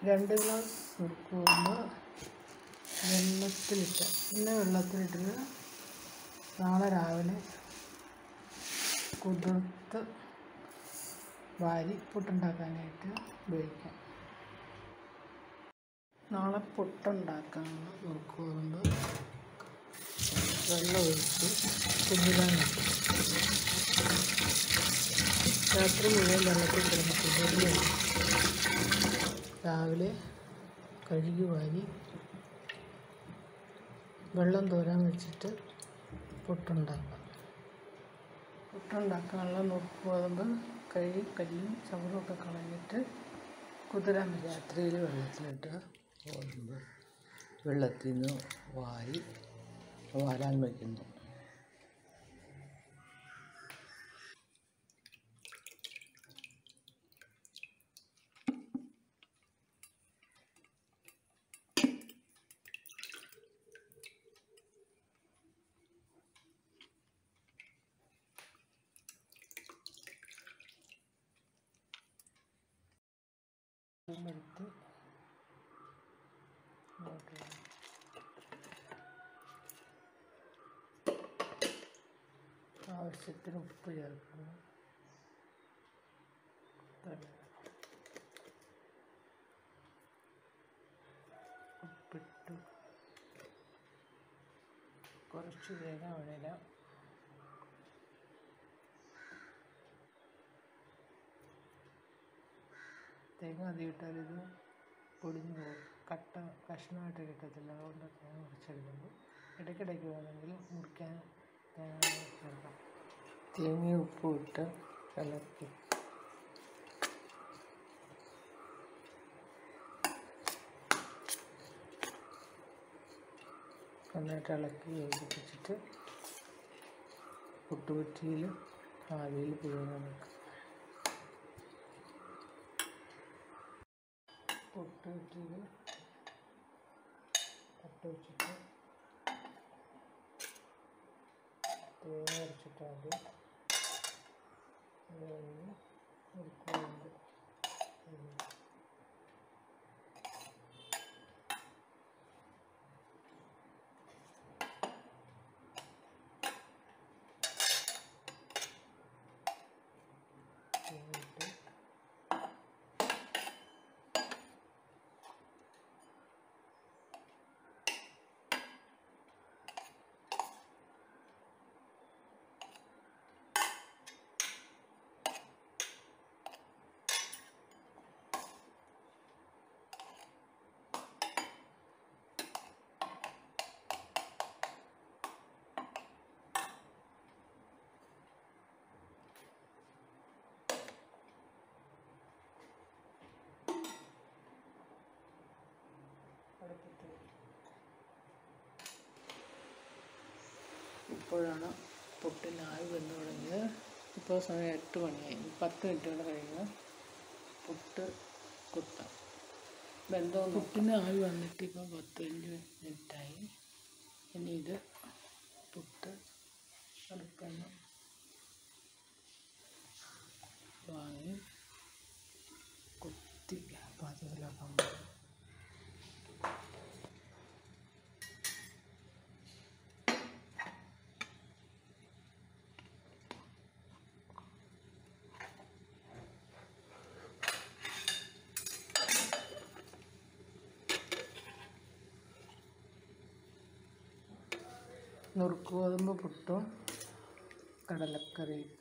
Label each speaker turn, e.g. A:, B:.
A: രണ്ട് ഗ്ലാസ് നുറുക്കുമ്പോൾ വെള്ളത്തിലിട്ട് ഇന്ന് വെള്ളത്തിലിട്ടിട്ട് നാളെ രാവിലെ കുതിർത്ത് വാരി പുട്ടുണ്ടാക്കാനായിട്ട് ഉപയോഗിക്കാം നാളെ പുട്ടുണ്ടാക്കാനുള്ള നുറുക്ക് ഗോതമ്പ് വെള്ളം ഒഴിച്ച് കുതിരാൻ വെക്കും രാത്രി മുഴുവൻ വെള്ളത്തിൽ കിടന്ന് കുതിർന്ന് രാവിലെ കഴുകി വാരി വെള്ളം തോരാൻ വെച്ചിട്ട് പുട്ടുണ്ടാക്കാം പുട്ടുണ്ടാക്കാനുള്ള നുറുക്ക് ഗോതമ്പ് കഴുകി കല്ലും ചവറുമൊക്കെ കളഞ്ഞിട്ട് കുതിരാൻ വെക്കും
B: രാത്രിയിൽ വെള്ളത്തിലിട്ട് ഗോതമ്പ് വെള്ളത്തിൽ നിന്ന് വാരി വാരാൻ വയ്ക്കുന്നു
A: എടുത്ത് ഇങ്ങോട്ട് ഇടും. ആവശ്യത്തിന് ഉപ്പ് ചേർക്കണം തന്നെ ഉപ്പിട്ടു കുറച്ച് തേങ്ങ വഴല തേങ്ങ അധികം ഇട്ടാൽ ഇത് പൊടിഞ്ഞു പോകും കട്ട കഷ്ണമായിട്ട് കിട്ടത്തില്ല അതുകൊണ്ട് തേങ്ങ മുറിച്ചെടുക്കുമ്പോൾ ഇടയ്ക്കിടയ്ക്ക് വേണമെങ്കിൽ മുറിക്കാൻ തേങ്ങ ചേർക്കാം
B: തേങ്ങയും ഉപ്പും ഇട്ട് ഇളക്കി
A: നന്നായിട്ട് ഇളക്കി യോജിപ്പിച്ചിട്ട് പുട്ടുകുറ്റിയിൽ ആവിയിൽ പുഴുങ്ങാൻ വെക്കാം പുട്ടുകുറ്റിയിൽ തട്ട് വെച്ചിട്ട് തേങ്ങ അരച്ചിട്ട് ആദ്യം അത് കഴിഞ്ഞ് മുറുക്കുകൊണ്ട് തേങ്ങയിട്ട് അടുപ്പത്ത് വയ്ക്കും. ഇപ്പോഴാണ് പുട്ടിന് ആവി വന്നു തുടങ്ങിയത് ഇപ്പോൾ സമയം എട്ട് മണിയായി ഇനി പത്ത് മിനിറ്റ് കൂടെ കഴിഞ്ഞ് പുട്ട് കുത്താം ബന്ധം പുട്ടിന് ആവി വന്നിട്ട് ഇപ്പോൾ പത്തഞ്ച് മിനിറ്റായി ഇനി ഇത് പുട്ട് അടുപ്പന്ന് വാങ്ങി കുത്തി പാചകത്തിലാക്കാൻ പോകും നുറുക്ക് ഗോതമ്പ് പുട്ടും കടലക്കറിയും